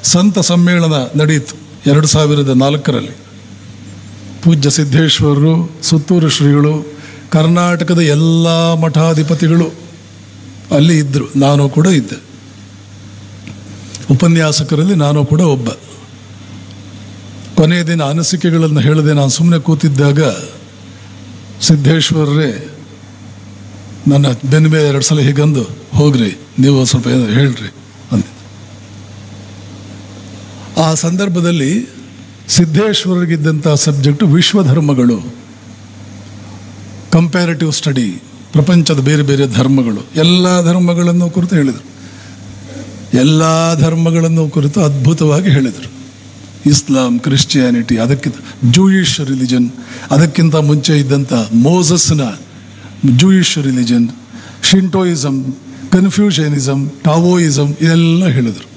ಸಂತ ಸಮ್ಮೇಳನ ನಡೆಯಿತು ಎರಡು ಸಾವಿರದ ನಾಲ್ಕರಲ್ಲಿ ಪೂಜ್ಯ ಸಿದ್ದೇಶ್ವರರು ಸುತ್ತೂರು ಶ್ರೀಗಳು ಕರ್ನಾಟಕದ ಎಲ್ಲ ಮಠಾಧಿಪತಿಗಳು ಅಲ್ಲಿ ಇದ್ದರು ನಾನು ಕೂಡ ಇದ್ದೆ ಉಪನ್ಯಾಸಕರಲ್ಲಿ ನಾನು ಕೂಡ ಒಬ್ಬ ಕೊನೆಯ ದಿನ ಅನಿಸಿಕೆಗಳನ್ನು ಹೇಳದೆ ನಾನು ಸುಮ್ಮನೆ ಕೂತಿದ್ದಾಗ ಸಿದ್ದೇಶ್ವರರೇ ನನ್ನ ಬೆನ್ನ ಮೇಲೆ ಎರಡು ಸಲ ಹೀಗಂದು ಹೋಗ್ರಿ ನೀವು ಒಂದ್ ಸ್ವಲ್ಪ ಏನೋ ಹೇಳ್ರಿ ಅಂದೆ ಆ ಸಂದರ್ಭದಲ್ಲಿ ಸಿದ್ದೇಶ್ವರರಿಗಿದ್ದಂಥ ಸಬ್ಜೆಕ್ಟು ವಿಶ್ವಧರ್ಮಗಳು ಕಂಪ್ಯಾರಿಟಿವ್ ಸ್ಟಡಿ ಪ್ರಪಂಚದ ಬೇರೆ ಬೇರೆ ಧರ್ಮಗಳು ಎಲ್ಲ ಧರ್ಮಗಳನ್ನು ಕುರಿತು ಹೇಳಿದರು ಎಲ್ಲ ಧರ್ಮಗಳನ್ನು ಕುರಿತು ಅದ್ಭುತವಾಗಿ ಹೇಳಿದರು ಇಸ್ಲಾಂ ಕ್ರಿಶ್ಚಿಯಾನಿಟಿ ಅದಕ್ಕಿಂತ ಜೂಯಿಷ್ ರಿಲಿಜನ್ ಅದಕ್ಕಿಂತ ಮುಂಚೆ ಇದ್ದಂಥ ಮೋಸಸ್ನ ಜೂಯಿಷ್ ರಿಲಿಜನ್ ಶಿಂಟೋಯಿಸಮ್ ಕನ್ಫ್ಯೂಷನಿಸಮ್ ಟಾವೋಯಿಸಮ್ ಇದೆಲ್ಲ ಹೇಳಿದರು